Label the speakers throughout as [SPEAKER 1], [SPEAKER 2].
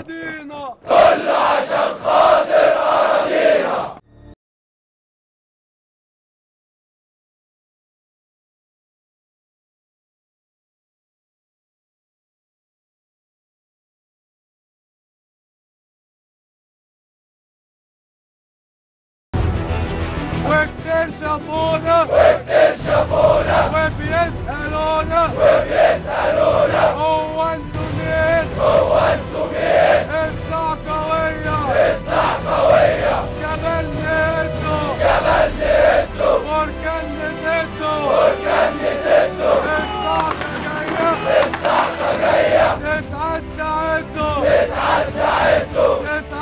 [SPEAKER 1] أراضينا وكتير شافونا وكتير شافونا وبيسألونا وبيسألونا هو انتوا مين هو انتوا مين الساعة قوية الساعة قوية جبل نهدوا جبل نهدوا بركان نسدوا بركان نسدوا الساعة جاية الساعة جاية تسعة استعدوا تسعة استعدوا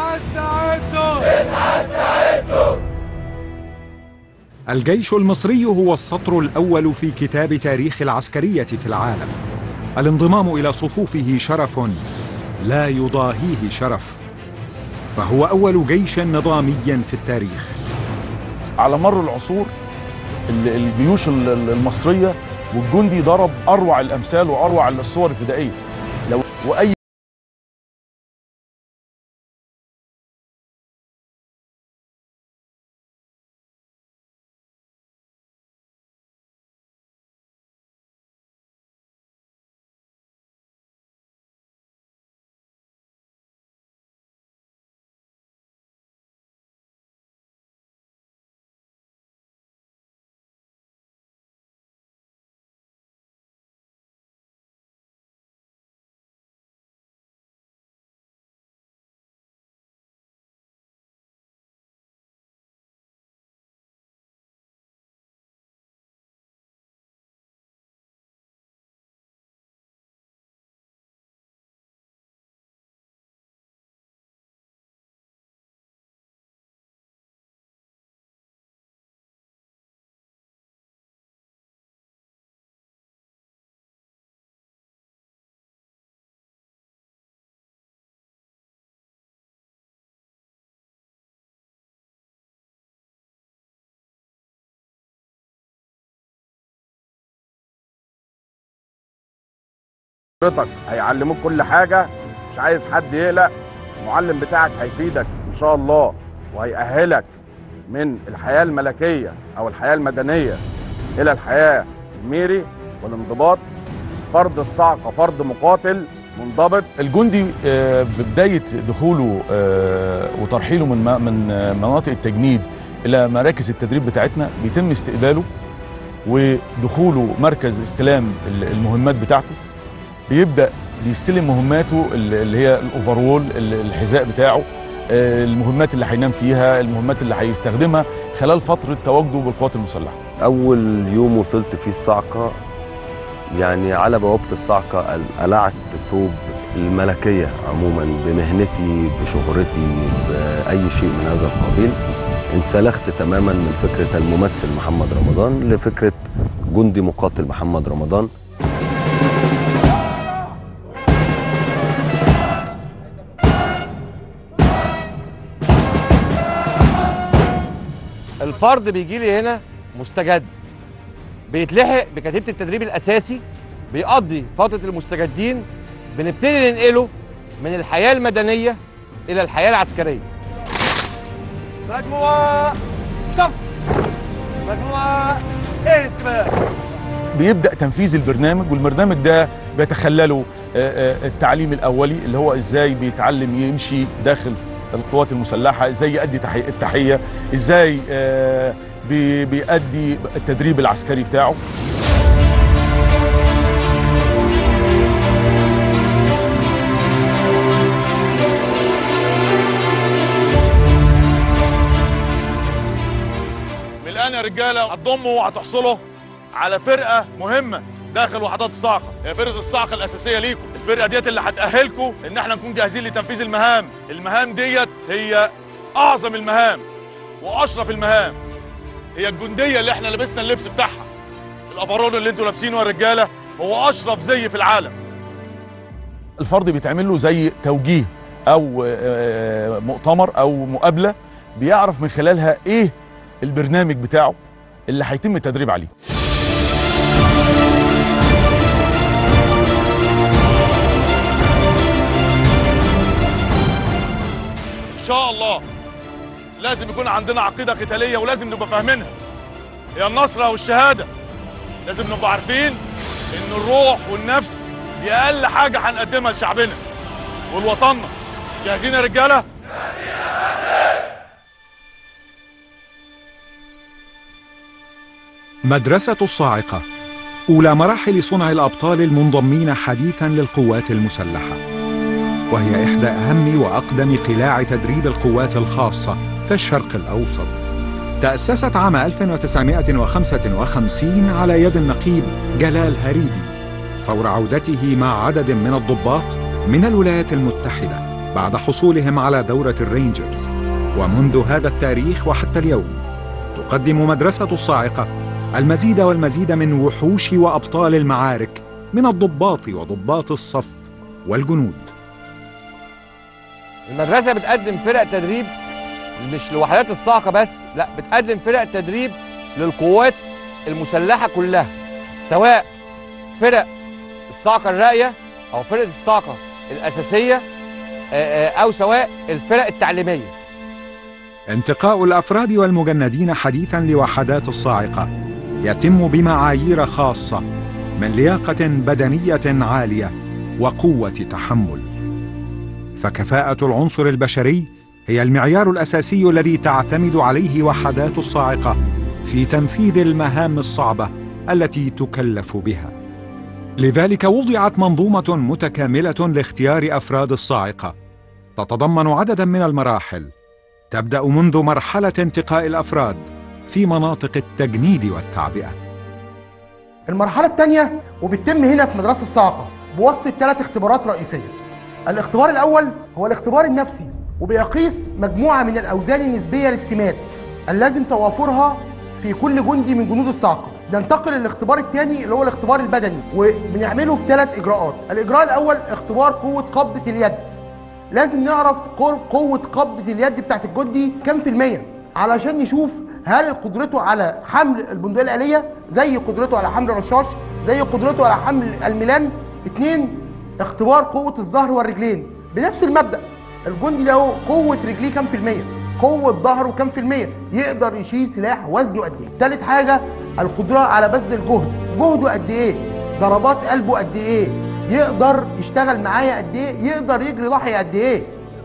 [SPEAKER 1] تسعة استعدوا
[SPEAKER 2] الجيش المصري هو السطر الاول في كتاب تاريخ العسكريه في العالم الانضمام الى صفوفه شرف لا يضاهيه شرف فهو اول جيش نظامي في التاريخ
[SPEAKER 3] على مر العصور ال- الجيوش ال- ال- المصريه والجندي ضرب اروع الامثال واروع الصور الفدائيه لو واي
[SPEAKER 4] حضرتك هيعلموك كل حاجة مش عايز حد يقلق المعلم بتاعك هيفيدك إن شاء الله وهيأهلك من الحياة الملكية أو الحياة المدنية إلى الحياة الميري والانضباط فرض الصعقة فرض مقاتل منضبط
[SPEAKER 3] الجندي آه، ببدايه دخوله آه، وترحيله من م- من آه، مناطق التجنيد الى مراكز التدريب بتاعتنا بيتم استقباله ودخوله مركز استلام ال- المهمات بتاعته بيبدا بيستلم مهماته ال- اللي هي الاوفرول ال- الحذاء بتاعه آه، المهمات اللي هينام فيها المهمات اللي هيستخدمها خلال فتره تواجده بالقوات المسلحه
[SPEAKER 5] أول يوم وصلت فيه الصعقة يعني على بوابة الصعقة قل- قلعت توب الملكية عموما بمهنتي بشهرتي بأي شيء من هذا القبيل انسلخت تماما من فكرة الممثل محمد رمضان لفكرة جندي مقاتل محمد رمضان
[SPEAKER 6] الفرد بيجي لي هنا مستجد بيتلحق بكتيبه التدريب الاساسي بيقضي فتره المستجدين بنبتدي ننقله من الحياه المدنيه الى الحياه العسكريه
[SPEAKER 1] مجموعة صف مجموعة انتباه
[SPEAKER 3] بيبدا تنفيذ البرنامج والبرنامج ده بيتخلله آه، آه، التعليم الاولي اللي هو ازاي بيتعلم يمشي داخل القوات المسلحه ازاي يؤدي تحي- التحيه ازاي آه، بي- بيؤدي التدريب العسكري بتاعه
[SPEAKER 7] من الان يا رجاله هتضموا وهتحصلوا على فرقه مهمه داخل وحدات الصاعقه هي فرقه الصاعقه الاساسيه ليكم الفرقه ديت اللي هتاهلكم ان احنا نكون جاهزين لتنفيذ المهام المهام ديت هي اعظم المهام واشرف المهام هي الجنديه اللي احنا لبسنا اللبس بتاعها الافرون اللي انتوا لابسينه يا رجاله هو اشرف زي في العالم
[SPEAKER 3] الفرد بيتعمل له زي توجيه او آه، مؤتمر او مقابله بيعرف من خلالها ايه البرنامج بتاعه اللي هيتم التدريب عليه
[SPEAKER 7] لازم يكون عندنا عقيده قتاليه ولازم نبقى فاهمينها هي النصر او الشهاده لازم نبقى عارفين ان الروح والنفس دي اقل حاجه هنقدمها لشعبنا ولوطننا جاهزين يا رجاله
[SPEAKER 2] مدرسة الصاعقة أولى مراحل صنع الأبطال المنضمين حديثا للقوات المسلحة وهي إحدى أهم وأقدم قلاع تدريب القوات الخاصة في الشرق الأوسط تأسست عام 1955 على يد النقيب جلال هريدي فور عودته مع عدد من الضباط من الولايات المتحدة بعد حصولهم على دورة الرينجرز ومنذ هذا التاريخ وحتى اليوم تقدم مدرسة الصاعقة المزيد والمزيد من وحوش وابطال المعارك من الضباط وضباط الصف والجنود
[SPEAKER 6] المدرسه بتقدم فرق تدريب مش لوحدات الصاعقه بس لا بتقدم فرق تدريب للقوات المسلحه كلها سواء فرق الصاعقه الراقيه او فرقه الصاعقه الاساسيه آه، آه، او سواء الفرق التعليميه
[SPEAKER 2] انتقاء الافراد والمجندين حديثا لوحدات الصاعقه يتم بمعايير خاصه من لياقه بدنيه عاليه وقوه تحمل فكفاءه العنصر البشري هي المعيار الاساسي الذي تعتمد عليه وحدات الصاعقه في تنفيذ المهام الصعبه التي تكلف بها لذلك وضعت منظومه متكامله لاختيار افراد الصاعقه تتضمن عددا من المراحل تبدا منذ مرحله انتقاء الافراد في مناطق التجنيد والتعبئه
[SPEAKER 8] المرحلة الثانية وبتتم هنا في مدرسة الصاعقة بواسطة ثلاث اختبارات رئيسية. الاختبار الأول هو الاختبار النفسي وبيقيس مجموعة من الأوزان النسبية للسمات اللازم توافرها في كل جندي من جنود الصاعقة. ننتقل للاختبار الثاني اللي هو الاختبار البدني وبنعمله في ثلاث إجراءات. الإجراء الأول اختبار قوة قبضة اليد. لازم نعرف قر- قوة قبضة اليد بتاعت الجندي كام في المية علشان نشوف هل قدرته على حمل البندقية الآلية زي قدرته على حمل الرشاش زي قدرته على حمل الميلان اتنين اختبار قوة الظهر والرجلين بنفس المبدأ الجندي له قوة رجليه كام في المية قوة ظهره كام في المية يقدر يشيل سلاح وزنه قد ايه تالت حاجة القدرة على بذل الجهد جهده قد ايه ضربات قلبه قد ايه يقدر يشتغل معايا قد ايه يقدر يجري ضحية قد ايه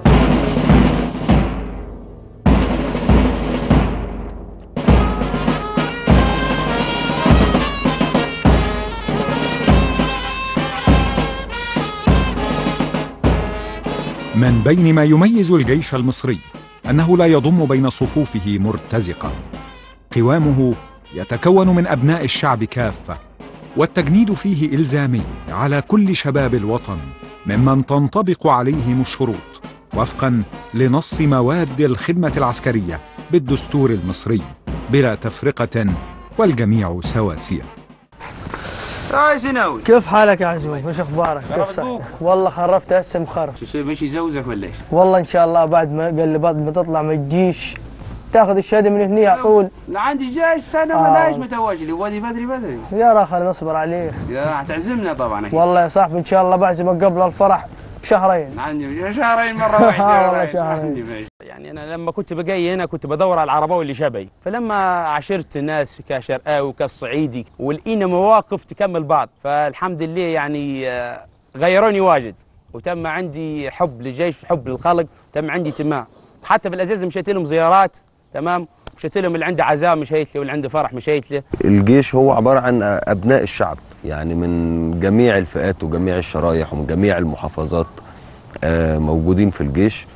[SPEAKER 2] من بين ما يميز الجيش المصري انه لا يضم بين صفوفه مرتزقه قوامه يتكون من ابناء الشعب كافه والتجنيد فيه الزامي على كل شباب الوطن ممن تنطبق عليهم الشروط وفقا لنص مواد الخدمه العسكريه بالدستور المصري بلا تفرقه والجميع سواسيه
[SPEAKER 9] يا سناوي
[SPEAKER 10] كيف حالك يا عزوز؟ وش اخبارك؟ كيف صحتك؟ والله خرفت هسه مخرف
[SPEAKER 9] شو يصير ماشي يزوزك ولا ايش؟
[SPEAKER 10] والله ان شاء الله بعد ما قال لي بعد ما تطلع من الجيش تاخذ الشهاده من هنا على طول
[SPEAKER 9] لا عندي جيش سنه
[SPEAKER 10] آه.
[SPEAKER 9] ما ليش متواجد ودي بدري بدري
[SPEAKER 10] يا راخي نصبر عليه
[SPEAKER 9] يا هتعزمنا طبعا أكيد.
[SPEAKER 10] والله يا صاحبي ان شاء الله بعزمك قبل الفرح بشهرين
[SPEAKER 9] عندي شهرين مره واحده
[SPEAKER 10] آه والله
[SPEAKER 9] عندي
[SPEAKER 10] شهرين.
[SPEAKER 9] ماشي. يعني انا لما كنت بقي هنا كنت بدور على العرباوي اللي شبهي فلما عاشرت ناس كشرقاوي وكالصعيدي ولقينا مواقف تكمل بعض فالحمد لله يعني آه، غيروني واجد وتم عندي حب للجيش وحب للخلق تم عندي انتماء حتى في الازاز مشيت لهم زيارات تمام مشيت لهم اللي عنده عزاء مشيت له واللي عنده فرح مشيت له
[SPEAKER 5] الجيش هو عبارة عن أبناء الشعب يعني من جميع الفئات وجميع الشرايح ومن جميع المحافظات آه، موجودين في الجيش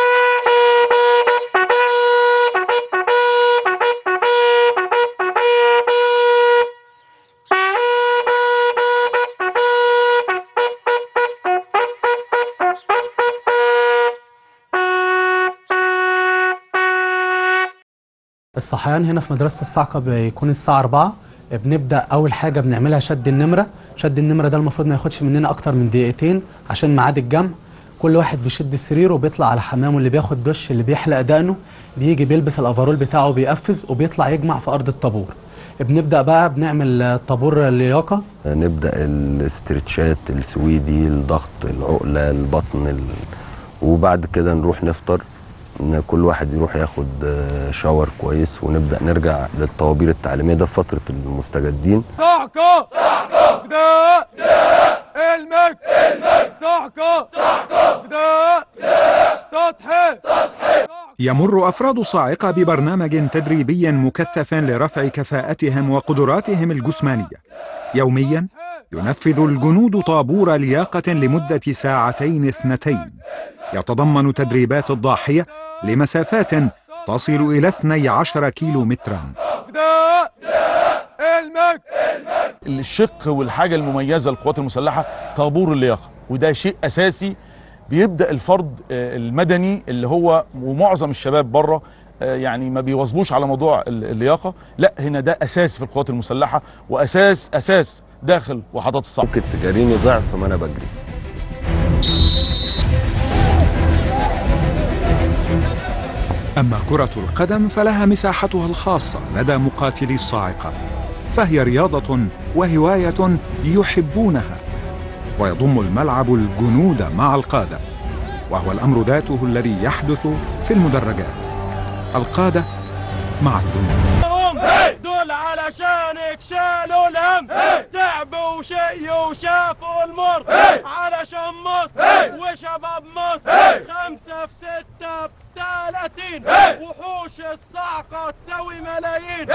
[SPEAKER 11] الصحيان هنا في مدرسة الصعقة بيكون الساعة 4 بنبدأ أول حاجة بنعملها شد النمرة شد النمرة ده المفروض ما ياخدش مننا أكتر من دقيقتين عشان ميعاد الجمع كل واحد بيشد سريره وبيطلع على حمامه اللي بياخد دش اللي بيحلق دقنه بيجي بيلبس الافرول بتاعه بيقفز وبيطلع يجمع في أرض الطابور بنبدأ بقى بنعمل طابور لياقة
[SPEAKER 5] نبدأ الاسترتشات السويدي الضغط العقلة البطن ال... وبعد كده نروح نفطر ان كل واحد يروح ياخد آه، شاور كويس ونبدا نرجع للطوابير التعليميه ده في فتره المستجدين
[SPEAKER 1] صعقة صعقة فداء فداء المجد المجد صعقة صعقة فداء فداء تضحية تضحية
[SPEAKER 2] يمر أفراد صاعقة ببرنامج تدريبي مكثف لرفع كفاءتهم وقدراتهم الجسمانية يوميا ينفذ الجنود طابور لياقة لمدة ساعتين اثنتين يتضمن تدريبات الضاحية لمسافات تصل إلى 12 كيلو مترا
[SPEAKER 1] فداء فداء المجد
[SPEAKER 3] الشق والحاجه المميزه للقوات المسلحه طابور اللياقه وده شيء اساسي بيبدا الفرد آه، المدني اللي هو ومعظم الشباب بره آه، يعني ما بيواظبوش على موضوع ال- اللياقه لا هنا ده اساس في القوات المسلحه واساس اساس داخل وحدات الصعب
[SPEAKER 5] ممكن تجاريني ضعف ما انا بجري
[SPEAKER 2] أما كرة القدم فلها مساحتها الخاصة لدى مقاتلي الصاعقة فهي رياضة وهواية يحبونها ويضم الملعب الجنود مع القادة وهو الأمر ذاته الذي يحدث في المدرجات القادة مع الجنود
[SPEAKER 1] دول علشانك شالوا الهم تعبوا وشي وشافوا المر علشان مصر وشباب مصر خمسة في ستة بتلاتين وحوش الصعقة تساوي ملايين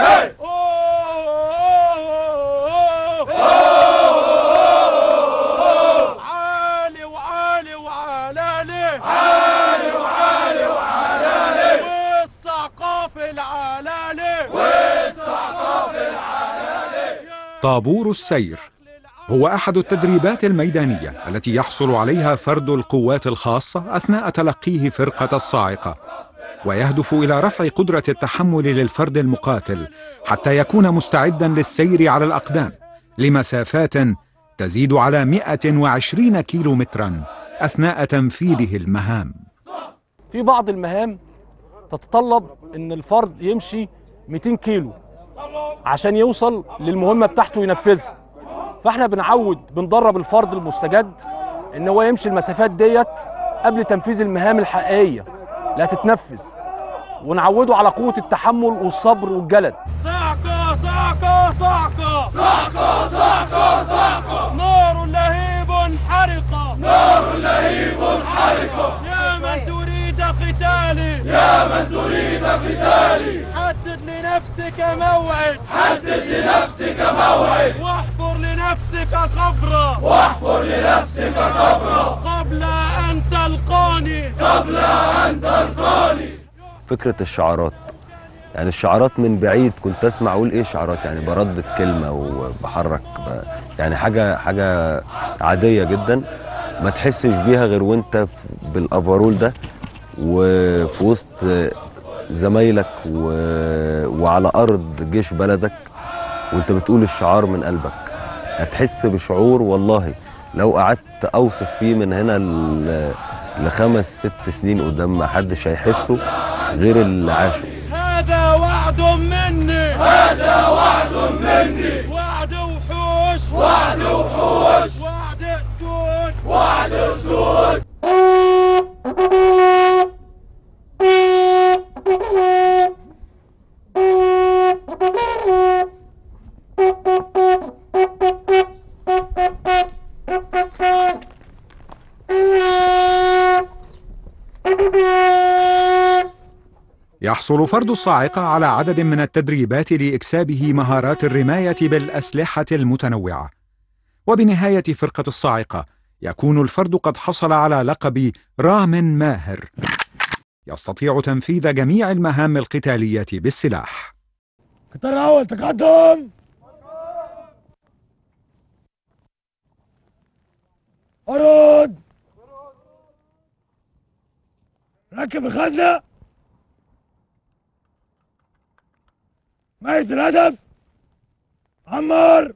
[SPEAKER 1] أوه. عالي وعالي وعلالي عالي وعالي وعلالي والصعقة في العلالي والصعقة في العلالي
[SPEAKER 2] طابور السير هو أحد التدريبات الميدانية التي يحصل عليها فرد القوات الخاصة أثناء تلقيه فرقة الصاعقة ويهدف إلى رفع قدرة التحمل للفرد المقاتل حتى يكون مستعدا للسير على الأقدام لمسافات تزيد على 120 كيلو مترا أثناء تنفيذه المهام
[SPEAKER 12] في بعض المهام تتطلب ان الفرد يمشي 200 كيلو عشان يوصل للمهمه بتاعته ينفذها فاحنا بنعود بندرب الفرد المستجد ان هو يمشي المسافات ديت قبل تنفيذ المهام الحقيقيه اللي هتتنفذ ونعوده على قوه التحمل والصبر والجلد
[SPEAKER 1] صعقة صعقة صعقة صعقة صعقة صعقة نار لهيب حرقة نار لهيب حرقة يا من تريد قتالي يا من تريد قتالي حدد لنفسك موعد حدد لنفسك موعد واحفر لنفسك قبرا واحفر لنفسك قبرا قبل أن تلقاني قبل أن تلقاني
[SPEAKER 5] فكره الشعارات يعني الشعارات من بعيد كنت اسمع اقول ايه شعارات يعني بردد كلمه وبحرك ب... يعني حاجه حاجه عاديه جدا ما تحسش بيها غير وانت في- بالافرول ده وفي وسط زمايلك و... وعلى ارض جيش بلدك وانت بتقول الشعار من قلبك هتحس بشعور والله لو قعدت اوصف فيه من هنا ل... لخمس ست سنين قدام ما حدش هيحسه غير اللي عاشه
[SPEAKER 1] هذا وعد مني هذا وعد مني وعد وحوش وعد وحوش وعد اسود وعد اسود
[SPEAKER 2] يحصل فرد الصاعقة على عدد من التدريبات لإكسابه مهارات الرماية بالأسلحة المتنوعة وبنهاية فرقة الصاعقة يكون الفرد قد حصل على لقب رام ماهر يستطيع تنفيذ جميع المهام القتالية بالسلاح
[SPEAKER 1] قطار الاول تقدم ارد ركب الخزنة ميز الهدف عمر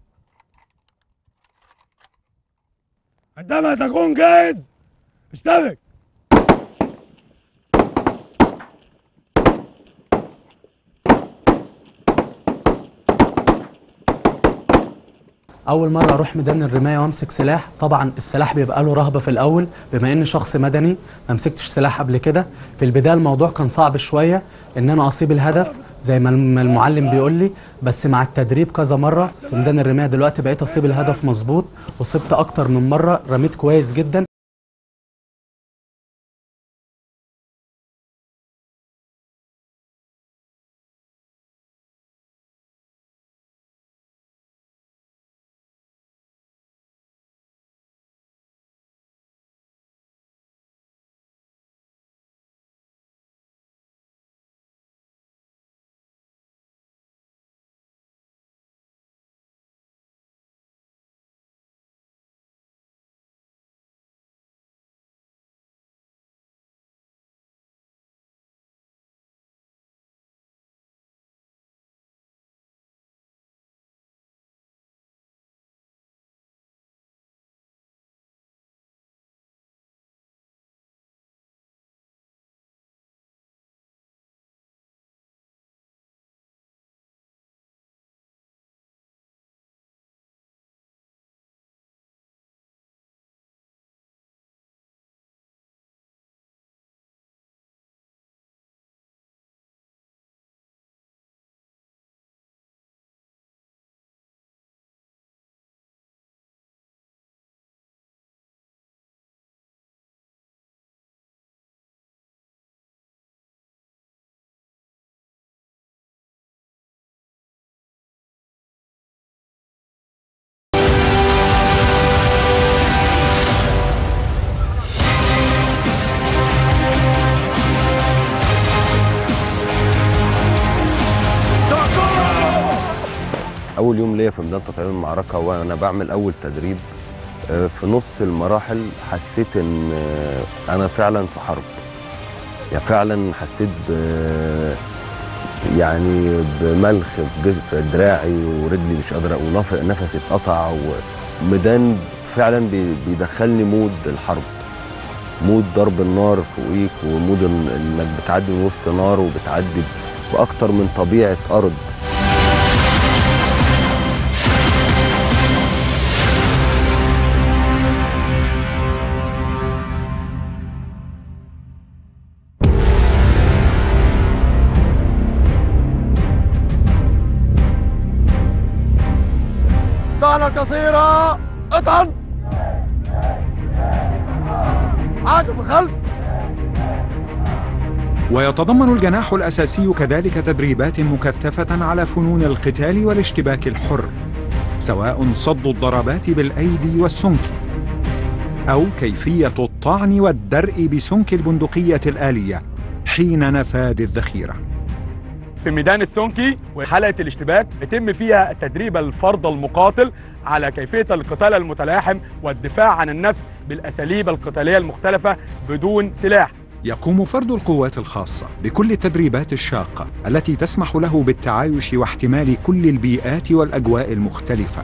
[SPEAKER 1] عندما تكون جاهز اشتبك
[SPEAKER 11] اول مره اروح ميدان الرمايه وامسك سلاح طبعا السلاح بيبقى له رهبه في الاول بما اني شخص مدني ما مسكتش سلاح قبل كده في البدايه الموضوع كان صعب شويه ان انا اصيب الهدف زي ما الم- المعلم بيقول لي بس مع التدريب كذا مره في ميدان الرمايه دلوقتي بقيت اصيب الهدف مظبوط وصبت اكتر من مره رميت كويس جدا
[SPEAKER 5] اول يوم ليا في ميدان تطعيم المعركه وانا بعمل اول تدريب آه، في نص المراحل حسيت ان آه، انا فعلا في حرب يعني فعلا حسيت ب يعني بملخ في جزء في دراعي ورجلي مش قادر ونفسي اتقطع وميدان فعلا بي- بيدخلني مود الحرب مود ضرب النار فوقيك ومود إن- انك بتعدي من وسط نار وبتعدي باكتر من طبيعه ارض
[SPEAKER 1] طعنة قصيرة اطعن عادوا في الخلف
[SPEAKER 2] ويتضمن الجناح الأساسي كذلك تدريبات مكثفة على فنون القتال والاشتباك الحر سواء صد الضربات بالأيدي والسنك أو كيفية الطعن والدرء بسنك البندقية الآلية حين نفاذ الذخيرة
[SPEAKER 13] في ميدان السونكي وحلقه الاشتباك يتم فيها تدريب الفرد المقاتل على كيفيه القتال المتلاحم والدفاع عن النفس بالاساليب القتاليه المختلفه بدون سلاح
[SPEAKER 2] يقوم فرد القوات الخاصة بكل التدريبات الشاقة التي تسمح له بالتعايش واحتمال كل البيئات والأجواء المختلفة.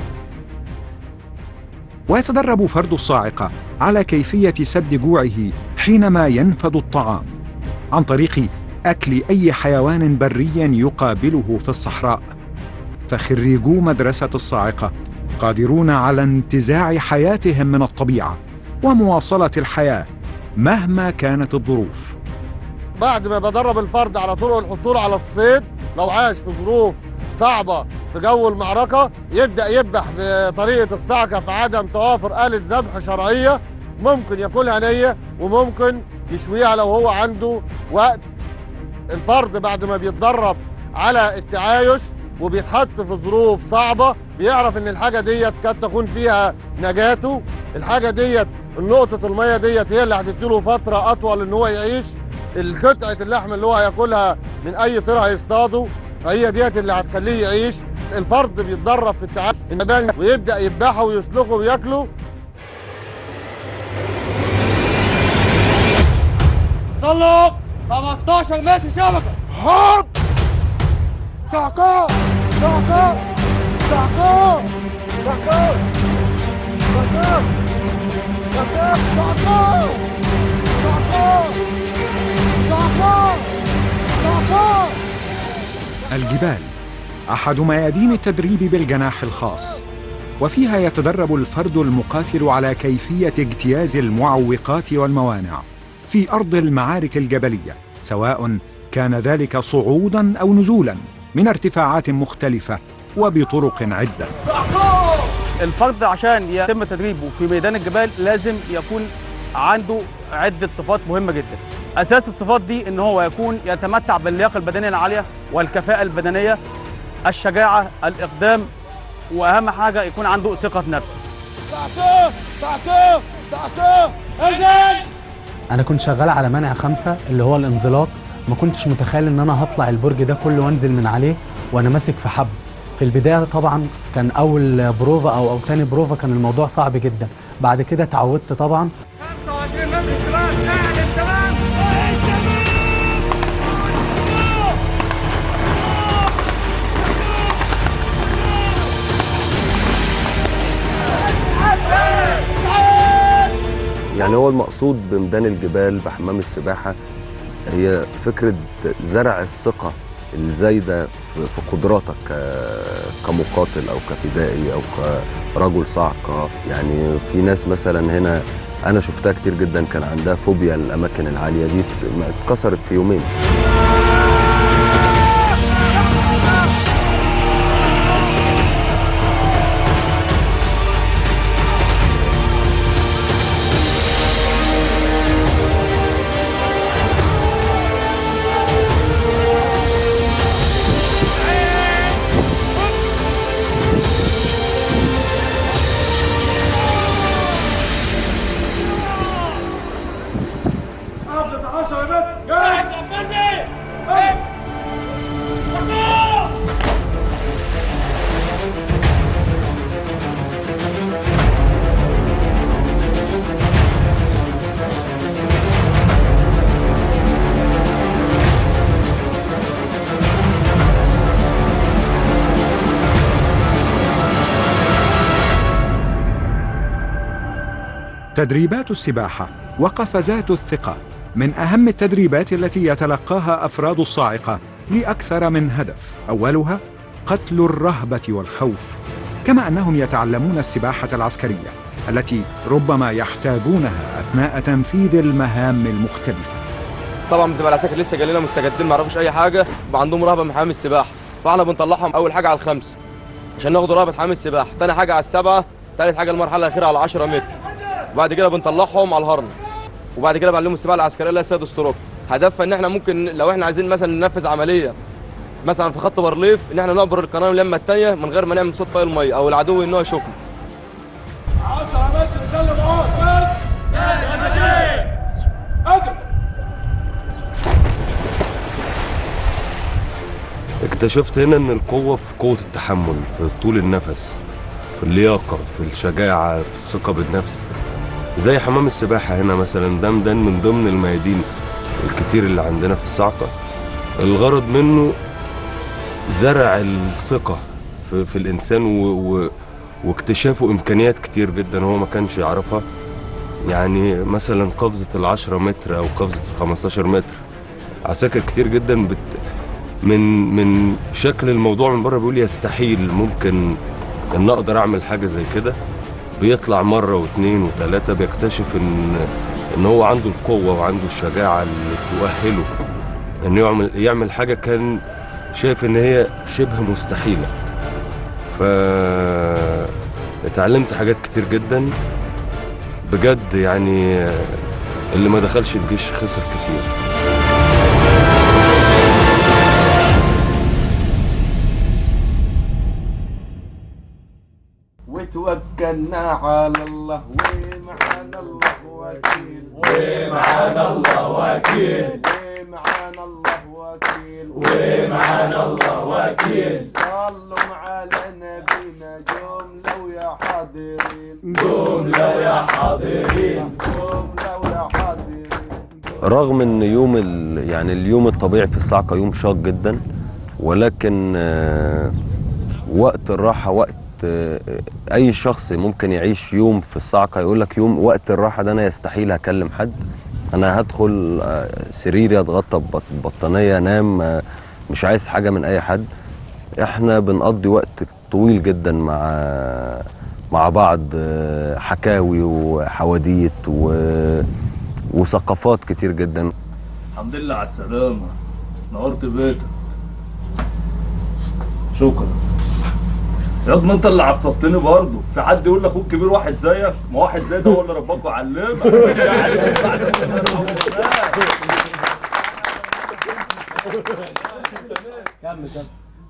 [SPEAKER 2] ويتدرب فرد الصاعقة على كيفية سد جوعه حينما ينفد الطعام عن طريق أكل أي حيوان بري يقابله في الصحراء. فخريجو مدرسة الصاعقة قادرون على انتزاع حياتهم من الطبيعة ومواصلة الحياة مهما كانت الظروف
[SPEAKER 1] بعد ما بدرب الفرد على طرق الحصول على الصيد لو عاش في ظروف صعبة في جو المعركة يبدأ يذبح بطريقة الصعقة في عدم توافر آلة ذبح شرعية ممكن ياكلها نية وممكن يشويها لو هو عنده وقت الفرد بعد ما بيتدرب على التعايش وبيتحط في ظروف صعبة بيعرف ان الحاجة ديت قد تكون فيها نجاته الحاجة ديت نقطة المية ديت هي اللي هتديله فترة أطول ان هو يعيش القطعة اللحم اللي هو هياكلها من أي طير هيصطاده هي ديت اللي هتخليه يعيش الفرد بيتدرب في التعايش النبال ويبدأ يذبحه ويسلخه وياكله
[SPEAKER 14] صلوا 15 متر شبكة
[SPEAKER 1] حرب صعقة صعقة صعقة صعقة صعقة صعقة صعقة صعقة صعقة صعقة
[SPEAKER 2] الجبال أحد ميادين التدريب بالجناح الخاص وفيها يتدرب الفرد المقاتل على كيفيه اجتياز المعوقات والموانع في ارض المعارك الجبليه سواء كان ذلك صعودا او نزولا من ارتفاعات مختلفه وبطرق عده
[SPEAKER 15] الفرد عشان يتم تدريبه في ميدان الجبال لازم يكون عنده عدة صفات مهمة جدا أساس الصفات دي إن هو يكون يتمتع باللياقة البدنية العالية والكفاءة البدنية الشجاعة الإقدام وأهم حاجة يكون عنده ثقة في نفسه
[SPEAKER 14] ساعته ساعته ساعته انزل
[SPEAKER 11] انا كنت شغال على منع خمسة اللي هو الانزلاق ما كنتش متخيل ان انا هطلع البرج ده كله وانزل من عليه وانا ماسك في حبل في البدايه طبعا كان اول بروفا او او تاني بروفا كان الموضوع صعب جدا بعد كده اتعودت طبعا
[SPEAKER 14] 25 متر اشتراك اعلن تمام
[SPEAKER 5] يعني هو المقصود بميدان الجبال بحمام السباحة هي فكرة زرع الثقة الزايدة في في قدراتك ك- كمقاتل أو كفدائي أو كرجل صاعقة يعني في ناس مثلا هنا أنا شفتها كتير جدا كان عندها فوبيا الأماكن العالية دي ات- اتكسرت في يومين
[SPEAKER 14] حافظ 10 متر جاهز قبلني
[SPEAKER 2] تدريبات السباحه وقفزات الثقه من اهم التدريبات التي يتلقاها افراد الصاعقه لاكثر من هدف اولها قتل الرهبه والخوف كما انهم يتعلمون السباحه العسكريه التي ربما يحتاجونها اثناء تنفيذ المهام المختلفه
[SPEAKER 16] طبعا بتبقى العساكر لسه جايين لنا مستجدين ما يعرفوش اي حاجه بيبقى عندهم رهبه من حمام السباحه فاحنا بنطلعهم اول حاجه على الخمس عشان ناخد رهبه حمام السباحه تاني حاجه على السبعه تالت حاجه المرحله الاخيره على 10 متر وبعد كده بنطلعهم على الهرنس وبعد كده بعلمهم السباحه العسكريه اللي هي سيد ستروك هدفها ان احنا ممكن لو احنا عايزين مثلا ننفذ عمليه مثلا في خط بارليف ان احنا نعبر القناه اليمه الثانيه من غير ما نعمل صوت فاي الميه او العدو ان هو يشوفنا
[SPEAKER 14] 10 متر سلم اهو بس اسف
[SPEAKER 5] اكتشفت هنا ان القوة في قوة التحمل في طول النفس في اللياقة في الشجاعة في الثقة بالنفس زي حمام السباحة هنا مثلا ده ميدان من ضمن الميادين الكتير اللي عندنا في الصعقة الغرض منه زرع الثقة في, في الإنسان و و واكتشافه إمكانيات كتير جدا هو ما كانش يعرفها يعني مثلا قفزة العشرة متر أو قفزة الخمستاشر متر عساكر كتير جدا بت من من شكل الموضوع من بره بيقول يستحيل ممكن ان اقدر اعمل حاجه زي كده بيطلع مره واثنين وثلاثه بيكتشف ان ان هو عنده القوه وعنده الشجاعه اللي تؤهله انه يعمل يعمل حاجه كان شايف ان هي شبه مستحيله ف اتعلمت حاجات كتير جدا بجد يعني اللي ما دخلش الجيش خسر كتير
[SPEAKER 17] وتوكلنا على الله ومعنا الله وكيل
[SPEAKER 14] ومعانا الله وكيل
[SPEAKER 17] ومعانا الله وكيل
[SPEAKER 14] ومعانا الله وكيل
[SPEAKER 17] صلوا على نبينا جملة ويا حاضرين
[SPEAKER 14] جملة ويا حاضرين
[SPEAKER 17] جملة ويا حاضرين
[SPEAKER 5] رغم ان يوم ال... يعني اليوم الطبيعي في الصعقه يوم شاق جدا ولكن آه، وقت الراحه وقت آه، اي شخص ممكن يعيش يوم في الصعقه يقول لك يوم وقت الراحه ده انا يستحيل هكلم حد انا هدخل آه، سريري اتغطى ببط- ببطانيه انام آه، مش عايز حاجه من اي حد احنا بنقضي وقت طويل جدا مع مع بعض آه، حكاوي وحواديت و... وثقافات كتير جدا
[SPEAKER 18] الحمد لله على السلامة نورت بيتك شكرا يا ابني انت اللي عصبتني برضه في حد يقول لاخوك كبير واحد زيك ما واحد زي ده هو اللي رباك وعلمك مش عارف بعد ما نرحمه كمل كمل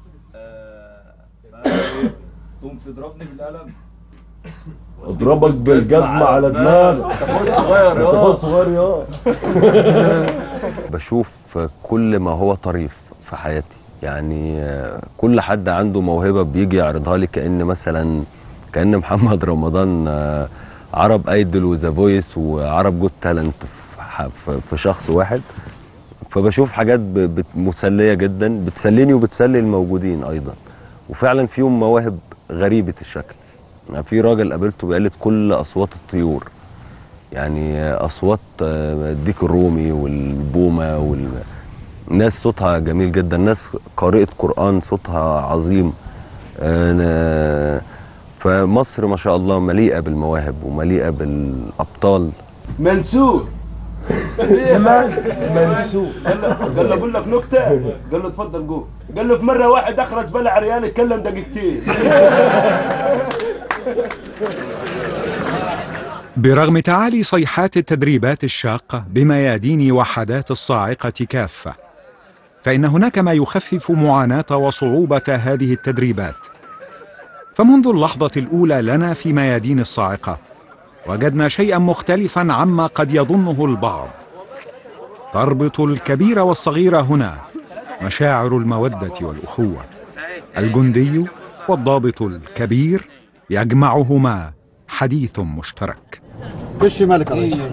[SPEAKER 18] تقوم تضربني بالقلم
[SPEAKER 19] اضربك بالجزمة على دماغك
[SPEAKER 18] انت فوق صغير
[SPEAKER 19] انت فوق
[SPEAKER 18] يا
[SPEAKER 19] صغير يا
[SPEAKER 5] بشوف كل ما هو طريف في حياتي يعني آه، كل حد عنده موهبة بيجي يعرضها لي كأن مثلا كأن محمد رمضان آه، عرب ايدل وذا فويس وعرب جود تالنت في ح- في- في شخص واحد فبشوف حاجات ب- بت- مسلية جدا بتسليني وبتسلي الموجودين ايضا وفعلا فيهم مواهب غريبة الشكل يعني في راجل قابلته بيقلد كل اصوات الطيور يعني اصوات آه، الديك الرومي والبومه وال ناس صوتها جميل جدا ناس قارئة قرآن صوتها عظيم آه، فمصر ما شاء الله مليئة بالمواهب ومليئة بالأبطال
[SPEAKER 17] منسور منسور قال له اقول لك نكته قال له اتفضل قول قال له في مره واحد اخرس بلع ريال اتكلم دقيقتين
[SPEAKER 2] برغم تعالي صيحات التدريبات الشاقة بميادين وحدات الصاعقة كافة فإن هناك ما يخفف معاناة وصعوبة هذه التدريبات فمنذ اللحظة الأولى لنا في ميادين الصاعقة وجدنا شيئا مختلفا عما قد يظنه البعض تربط الكبير والصغير هنا مشاعر المودة والأخوة الجندي والضابط الكبير يجمعهما حديث مشترك
[SPEAKER 20] خش مالك يا ريس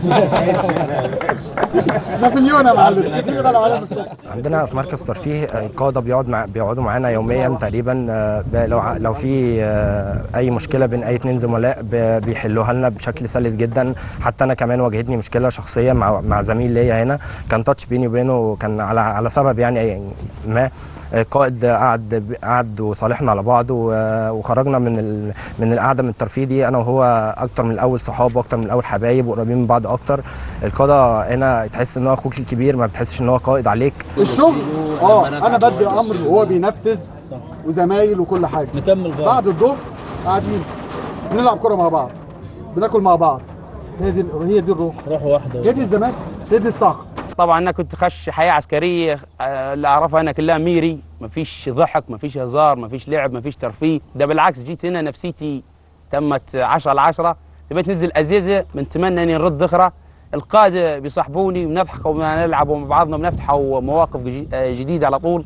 [SPEAKER 20] نابليون يا معلم اديني بقى العالم الصبح
[SPEAKER 21] عندنا في مركز ترفيه القاده بيقعد مع بيقعدوا معانا يوميا تقريبا آه، ب- لو ع- لو في آه، اي مشكله بين اي اتنين زملاء ب- بيحلوها لنا بشكل سلس جدا حتى انا كمان واجهتني مشكله شخصيه مع مع زميل ليا هنا كان تاتش بيني وبينه كان على على سبب يعني ما القائد قعد قعد وصالحنا على بعض و- وخرجنا من ال... من القعده من الترفيه دي انا وهو اكتر من الاول صحاب واكتر من الاول حبايب وقريبين من بعض اكتر القاده هنا تحس ان هو اخوك الكبير ما بتحسش ان هو قائد عليك
[SPEAKER 20] الشغل اه انا بدي امر وهو بينفذ وزمايل وكل حاجه
[SPEAKER 18] نكمل بعض
[SPEAKER 20] بعد الظهر قاعدين بنلعب كره مع بعض بناكل مع بعض هي دي هي دي الروح
[SPEAKER 18] روح واحدة
[SPEAKER 20] هي دي الزمان هي دي الصعقه
[SPEAKER 9] طبعا انا كنت خش حياه عسكريه آه، اللي اعرفها انا كلها ميري مفيش ضحك مفيش هزار مفيش لعب مفيش ترفيه ده بالعكس جيت هنا نفسيتي تمت 10 على 10 تبيت ننزل ازيزه بنتمنى اني نرد ذخره القاده بيصاحبوني ونضحك ونلعب مع بعضنا بنفتحوا مواقف جي- آه، جديده على طول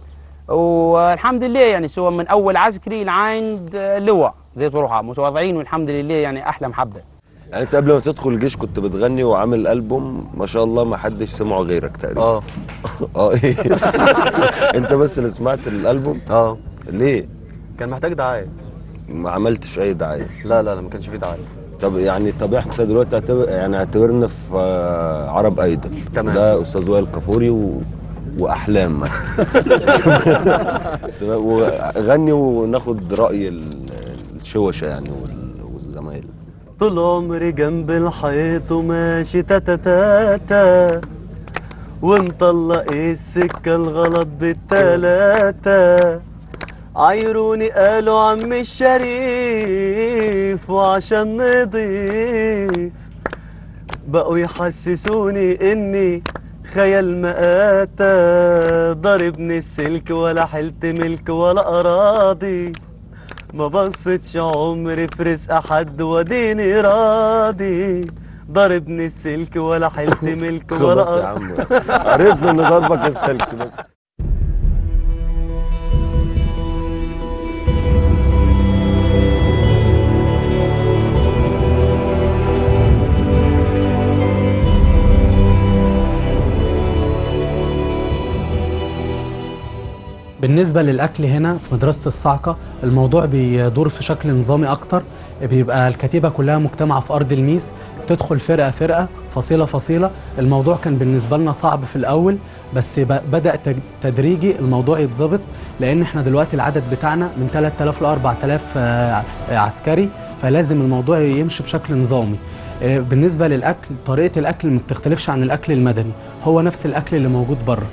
[SPEAKER 9] والحمد لله يعني سواء من اول عسكري لعند آه، لواء زي طروحه متواضعين والحمد لله يعني احلى محبه
[SPEAKER 5] يعني انت قبل ما تدخل الجيش كنت بتغني وعامل ألبوم ما شاء الله ما حدش سمعه غيرك تقريبا
[SPEAKER 22] اه
[SPEAKER 5] اه ايه انت بس اللي سمعت الألبوم
[SPEAKER 22] اه
[SPEAKER 5] ليه
[SPEAKER 22] كان محتاج دعايه
[SPEAKER 5] ما عملتش اي دعايه
[SPEAKER 22] لا لا لا ما كانش فيه دعايه
[SPEAKER 5] طب يعني طب احنا دلوقتي اعتبر يعني اعتبرنا في آه، عرب ايدل
[SPEAKER 22] تمام.
[SPEAKER 5] ده استاذ وائل كفوري و... واحلام مثلا تمام وغني وناخد راي ال- الشوشه يعني وال- والزمايل
[SPEAKER 22] طول عمري جنب الحيط وماشي تاتا تاتا ومطلق السكة الغلط بالتلاتة عايروني قالوا عم الشريف وعشان نضيف بقوا يحسسوني اني خيال مآتة ضربني السلك ولا حلت ملك ولا أراضي ما بصيتش عمري في رزق حد وديني راضي ضربني السلك ولا حلت ملك ولا
[SPEAKER 5] خلاص يا عم عرفنا ان ضربك السلك بس
[SPEAKER 11] بالنسبة للأكل هنا في مدرسة الصعقة الموضوع بيدور في شكل نظامي أكتر بيبقى الكتيبة كلها مجتمعة في أرض الميس تدخل فرقة فرقة فصيله فصيله الموضوع كان بالنسبه لنا صعب في الاول بس ب- بدا تج- تدريجي الموضوع يتظبط لان احنا دلوقتي العدد بتاعنا من 3000 ل 4000 آه، آه، عسكري فلازم الموضوع يمشي بشكل نظامي آه، بالنسبه للاكل طريقه الاكل ما بتختلفش عن الاكل المدني هو نفس الاكل اللي موجود بره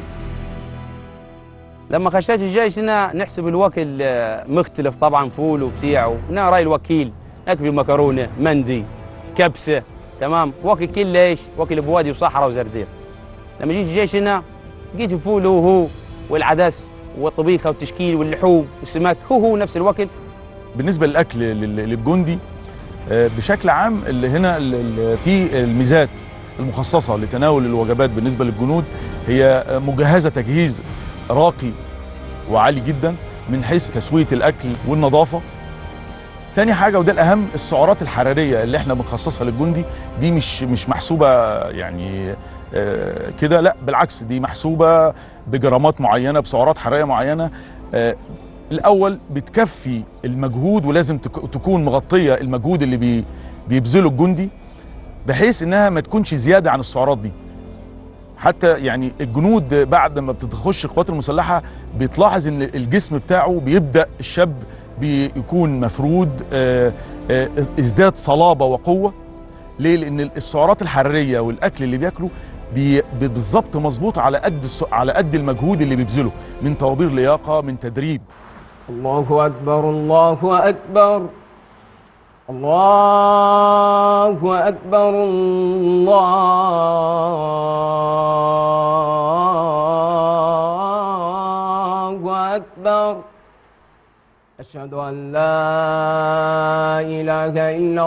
[SPEAKER 9] لما خشيت الجيش هنا نحسب الوكل آه، مختلف طبعا فول وبتاع ونرى الوكيل ناكل مكرونه مندي كبسه تمام وكل كل ايش وكل بوادي وصحراء وزردير لما جيت الجيش هنا لقيت الفول هو هو والعدس والطبيخه والتشكيل واللحوم والسمك هو هو نفس الوكل
[SPEAKER 3] بالنسبه للاكل لل- للجندي آه، بشكل عام اللي هنا ال- ال- في الميزات المخصصه لتناول الوجبات بالنسبه للجنود هي آه، مجهزه تجهيز راقي وعالي جدا من حيث تسويه الاكل والنظافه تاني حاجه وده الاهم السعرات الحراريه اللي احنا بنخصصها للجندي دي مش مش محسوبه يعني آه، كده لا بالعكس دي محسوبه بجرامات معينه بسعرات حراريه معينه آه، الاول بتكفي المجهود ولازم تك- تكون مغطيه المجهود اللي بي بيبذله الجندي بحيث انها ما تكونش زياده عن السعرات دي حتى يعني الجنود بعد ما بتخش القوات المسلحه بتلاحظ ان الجسم بتاعه بيبدا الشاب بيكون مفرود آه، آه، ازداد صلابه وقوه ليه لان السعرات الحراريه والاكل اللي بياكله بي- بالظبط مظبوط على قد الس- على قد المجهود اللي بيبذله من طوابير لياقه من تدريب
[SPEAKER 4] الله أكبر الله أكبر الله أكبر الله أكبر أشهد أن لا إله إلا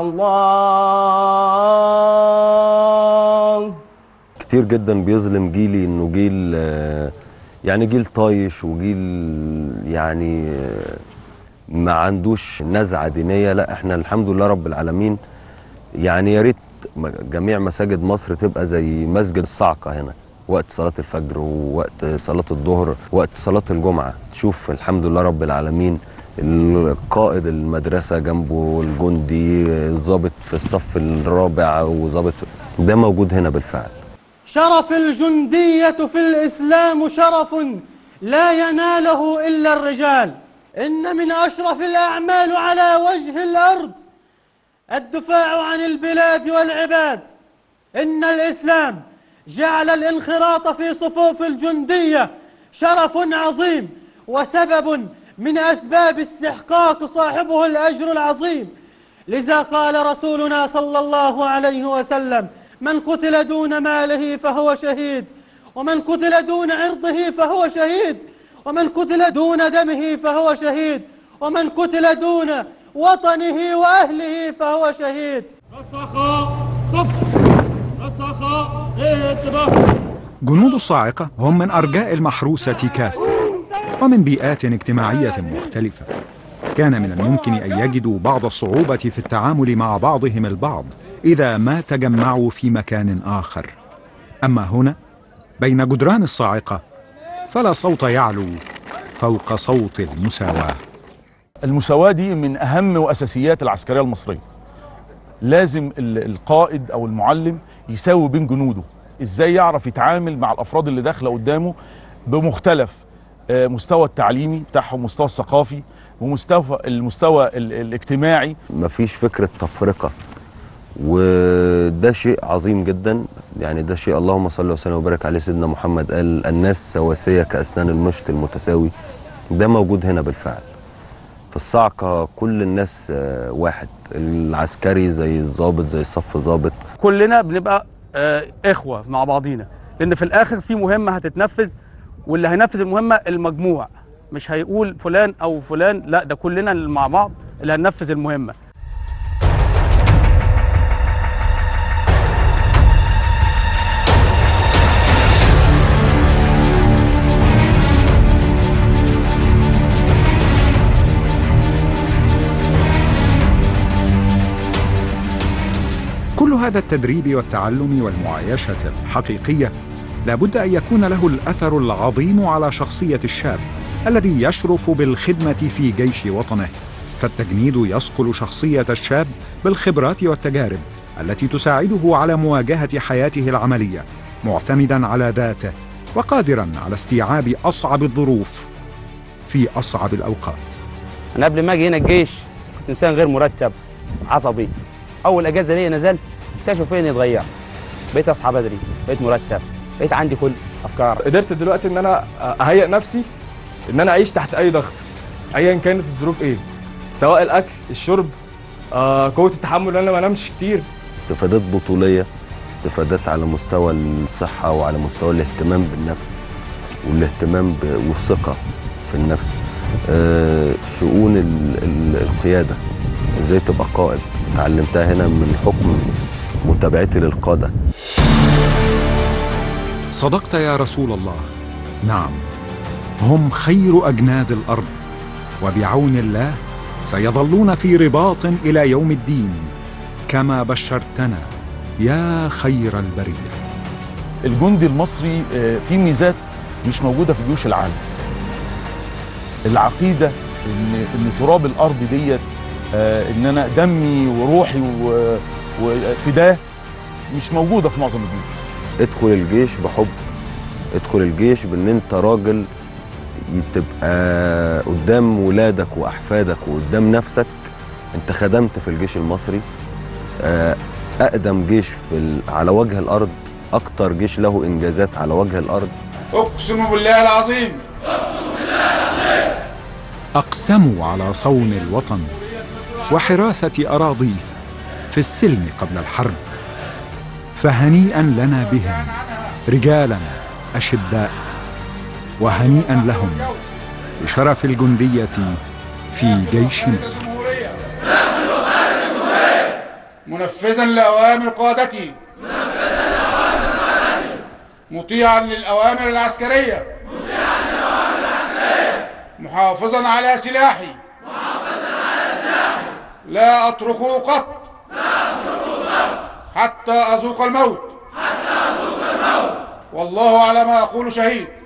[SPEAKER 4] الله
[SPEAKER 5] كتير جدا بيظلم جيلي انه جيل آه، يعني جيل طايش وجيل يعني آه، ما عندوش نزعه دينيه لا احنا الحمد لله رب العالمين يعني يا ريت م- جميع مساجد مصر تبقى زي مسجد الصعقه هنا وقت صلاه الفجر ووقت صلاه الظهر وقت صلاه الجمعه تشوف الحمد لله رب العالمين القائد المدرسه جنبه الجندي الضابط في الصف الرابع وضابط ده موجود هنا بالفعل
[SPEAKER 7] شرف الجندية في الإسلام شرف لا يناله إلا الرجال إن من أشرف الأعمال على وجه الأرض الدفاع عن البلاد والعباد إن الإسلام جعل الانخراط في صفوف الجندية شرف عظيم وسبب من أسباب استحقاق صاحبه الأجر العظيم لذا قال رسولنا صلى الله عليه وسلم من قتل دون ماله فهو شهيد ومن قتل دون عرضه فهو شهيد ومن قتل دون دمه فهو شهيد ومن قتل دون وطنه وأهله فهو شهيد
[SPEAKER 14] السخاء صف السخاء ايه انتباه
[SPEAKER 2] جنود الصاعقة هم من أرجاء المحروسة كافة ومن بيئات اجتماعية مختلفة كان من الممكن أن يجدوا بعض الصعوبة في التعامل مع بعضهم البعض إذا ما تجمعوا في مكان آخر أما هنا بين جدران الصاعقة فلا صوت يعلو فوق صوت المساواة
[SPEAKER 3] المساواة دي من أهم وأساسيات العسكرية المصرية لازم ال- القائد أو المعلم يساوي بين جنوده إزاي يعرف يتعامل مع الأفراد اللي داخلة قدامه بمختلف آه، مستوى التعليمي بتاعهم مستوى الثقافي ومستوى المستوى ال- الاجتماعي
[SPEAKER 5] مفيش فكرة تفرقة وده شيء عظيم جدا يعني ده شيء اللهم صل وسلم وبارك عليه سيدنا محمد قال الناس سواسية كأسنان المشط المتساوي ده موجود هنا بالفعل في الصعقة كل الناس آه، واحد العسكري زي الضابط زي الصف ضابط
[SPEAKER 15] كلنا بنبقى آه، اخوه مع بعضينا لان في الاخر في مهمه هتتنفذ واللي هينفذ المهمه المجموع مش هيقول فلان او فلان لا ده كلنا اللي مع بعض اللي هننفذ المهمه
[SPEAKER 2] كل هذا التدريب والتعلم والمعايشة الحقيقية لابد أن يكون له الأثر العظيم على شخصية الشاب الذي يشرف بالخدمة في جيش وطنه فالتجنيد يصقل شخصية الشاب بالخبرات والتجارب التي تساعده على مواجهة حياته العملية معتمدا على ذاته وقادرا على استيعاب أصعب الظروف في أصعب الأوقات
[SPEAKER 9] انا قبل ما اجي هنا الجيش كنت انسان غير مرتب عصبي اول اجازه ليا نزلت اكتشف اني اتغيرت بقيت اصحى بدري بقيت مرتب بقيت عندي كل افكار
[SPEAKER 6] قدرت دلوقتي ان انا اهيئ نفسي ان انا اعيش تحت اي ضغط ايا كانت الظروف ايه سواء الاكل الشرب آه قوه التحمل ان انا ما انامش كتير
[SPEAKER 5] استفادات بطولية استفادات على مستوى الصحة وعلى مستوى الاهتمام بالنفس والاهتمام ب- والثقة في النفس آه، شؤون ال- ال- القيادة ازاي تبقى قائد اتعلمتها هنا من حكم متابعتي للقادة
[SPEAKER 2] صدقت يا رسول الله نعم هم خير اجناد الارض وبعون الله سيظلون في رباط الى يوم الدين كما بشرتنا يا خير البريه
[SPEAKER 3] الجندي المصري آه، فيه ميزات مش موجوده في جيوش العالم العقيده ان ان تراب الارض ديت آه، ان انا دمي وروحي و- وفداه مش موجوده في معظم الجيوش
[SPEAKER 5] ادخل الجيش بحب ادخل الجيش بان انت راجل تبقى قدام ولادك واحفادك وقدام نفسك انت خدمت في الجيش المصري آه، اقدم جيش في ال- على وجه الارض اكتر جيش له انجازات على وجه الارض
[SPEAKER 14] اقسم بالله العظيم
[SPEAKER 2] اقسموا على صون الوطن وحراسه اراضيه في السلم قبل الحرب فهنيئا لنا بهم رجالا اشداء وهنيئا لهم بشرف الجنديه في جيش مصر
[SPEAKER 14] منفذا لأوامر قادتي مطيعا للأوامر العسكرية محافظا على سلاحي لا أتركه قط حتى أذوق الموت والله على ما أقول شهيد